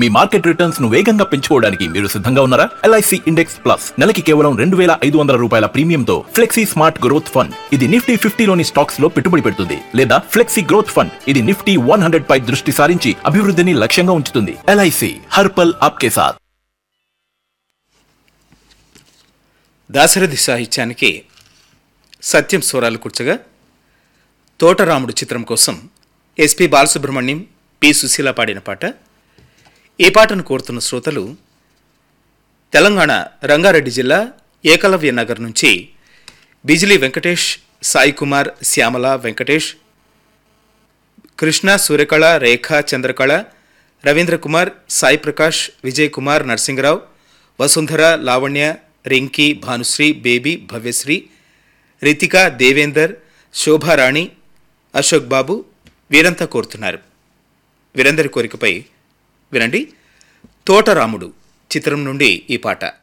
మీ market returns ను వేగంగా పెంచుకోవడానికి మీరు సిద్ధంగా ఉన్నారా ఎల్ఐసి ఇండెక్స్ ప్లస్ నెలకి కేవలం రెండు వేల ఐదు వందల రూపాయల ప్రీమియంతో ఫ్లెక్సీ స్మార్ట్ గ్రోత్ ఫండ్ ఇది నిఫ్టీ ఫిఫ్టీలోని స్టాక్స్ లో పెట్టుబడి పెడుతుంది లేదా ఫ్లెక్సీ గ్రోత్ ఫండ్ ఇది నిఫ్టీ వన్ హండ్రెడ్ పై దృష్టి సారించి అభివృద్ధిని లక్ష్యంగా ఉంచుతుంది ఎల్ఐసి హర్పల్ ఆప్కే సాథ్ దాశరథి సాహిత్యానికి సత్యం స్వరాలు కూర్చగా తోటరాముడు చిత్రం కోసం ఎస్పి బాలసుబ్రహ్మణ్యం పి సుశీల పాడిన పాట ఈ పాటను కోరుతున్న శ్రోతలు తెలంగాణ రంగారెడ్డి జిల్లా ఏకలవ్య నగర్ నుంచి బిజిలీ వెంకటేష్ సాయి కుమార్ శ్యామల వెంకటేష్ కృష్ణ సూర్యకళ రేఖ చంద్రకళ రవీంద్ర కుమార్ సాయి ప్రకాష్ విజయ్ కుమార్ నరసింగరావు వసుంధర లావణ్య రింకీ భానుశ్రీ బేబీ భవ్యశ్రీ రితిక దేవేందర్ శోభారాణి అశోక్ బాబు వీరంతా కోరుతున్నారు వీరందరి కోరికపై వినండి తోటరాముడు చిత్రం నుండి ఈ పాట